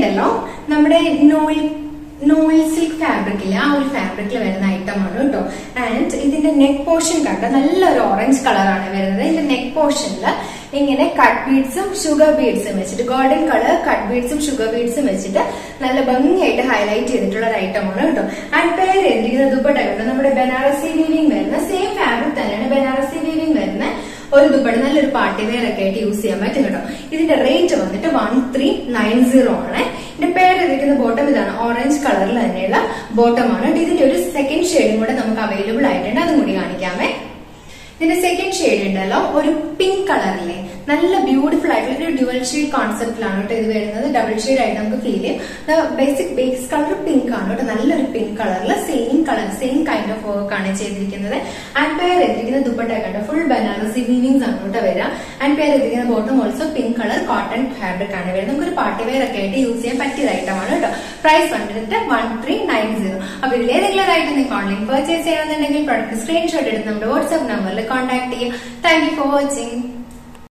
ഉണ്ടല്ലോ നമ്മുടെ നോയിൽ നോയിൽ സിൽക്ക് ഫാബ്രിക്കില് ആ ഒരു ഫാബ്രിക്കിൽ വരുന്ന ഐറ്റം ആണ് കേട്ടോ ആൻഡ് ഇതിന്റെ നെക്ക് പോർഷൻ കണ്ട നല്ലൊരു ഓറഞ്ച് കളറാണ് വരുന്നത് ഇതിന്റെ നെക്ക് പോർഷനിൽ ഇങ്ങനെ കട്ട് ബീഡ്സും ഷുഗർ ബീഡ്സും വെച്ചിട്ട് ഗോൾഡൻ കളർ കട്ട് ബീഡ്സും ഷുഗർ ബീഡ്സും വെച്ചിട്ട് നല്ല ഭംഗിയായിട്ട് ഹൈലൈറ്റ് ചെയ്തിട്ടുള്ള ഒരു ഐറ്റം ആണ് കേട്ടോ ആൻഡ് പേര് ചെയ്തിരിക്കുന്ന ദുപ്പട്ട കണ്ടോ നമ്മുടെ ബനാറസി വീവിംഗ് വരുന്ന സെയിം ഫാബ്രിക് തന്നെയാണ് ബനാറസി വീവിംഗ് വരുന്ന ഒരു ദുപ്പട്ട നല്ലൊരു പാർട്ടി വെയർ ഒക്കെ ആയിട്ട് യൂസ് ചെയ്യാൻ പറ്റും കേട്ടോ ഇതിന്റെ റേറ്റ് വന്നിട്ട് വൺ ത്രീ നയൻ സീറോ ആണ് ഇതിന്റെ പേരിരിക്കുന്ന ബോട്ടം ഇതാണ് ഓറഞ്ച് കളറിൽ തന്നെയുള്ള ബോട്ടം ആണ് ഇതിന്റെ ഒരു സെക്കൻഡ് ഷെയ്ഡും കൂടെ നമുക്ക് അവൈലബിൾ ആയിട്ടുണ്ട് അതും കൂടി കാണിക്കാമേ ഇതിന്റെ സെക്കൻഡ് ഷെയ്ഡ് ഉണ്ടല്ലോ ഒരു പിങ്ക് കളറിലെ നല്ല ബ്യൂട്ടിഫുൾ ആയിട്ടുള്ള ഒരു ഡ്യുവൽ ഷെയ്ഡ് കോൺസെപ്റ്റിലാണ് കേട്ടോ ഇത് വരുന്നത് ഡബിൾ ഷെയ്ഡ് ആയിട്ട് നമുക്ക് ഫീൽ ചെയ്യും ബേസിക് ബേസ് കളർ പിങ്ക് ആണ് കേട്ടോ നല്ലൊരു പിങ്ക് കളറിൽ same colour same kind of work ആണ് ചെയ്തിരിക്കുന്നത് ആൻഡ് പെയർ ചെയ്തിരിക്കുന്ന ദുപ്പട്ട കണ്ടോ ഫുൾ ബനാറസി വീവിങ്സ് ആണ് കേട്ടോ വരിക ആൻഡ് പെയർ ചെയ്തിരിക്കുന്ന bottom also pink colour cotton fabric ആണ് വരുന്നത് നമുക്ക് ഒരു പാർട്ടി വെയർ ഒക്കെ ആയിട്ട് യൂസ് ചെയ്യാൻ പറ്റിയ ഐറ്റമാണ് കേട്ടോ പ്രൈസ് വന്നിട്ട് വൺ ത്രീ നയൻ സീറോ അപ്പൊ ഇതിൽ ഏതെങ്കിലും ഒരു ഐറ്റം നിങ്ങൾക്ക് ഓൺലൈൻ പർച്ചേസ് ചെയ്യണമെന്നുണ്ടെങ്കിൽ പ്രൊഡക്റ്റ് സ്ക്രീൻഷോട്ട് എടുത്ത് നമ്മുടെ വാട്സ്ആപ്പ് നമ്പറിൽ കോൺടാക്ട് ചെയ്യുക താങ്ക് യു ഫോർ വാച്ചിങ്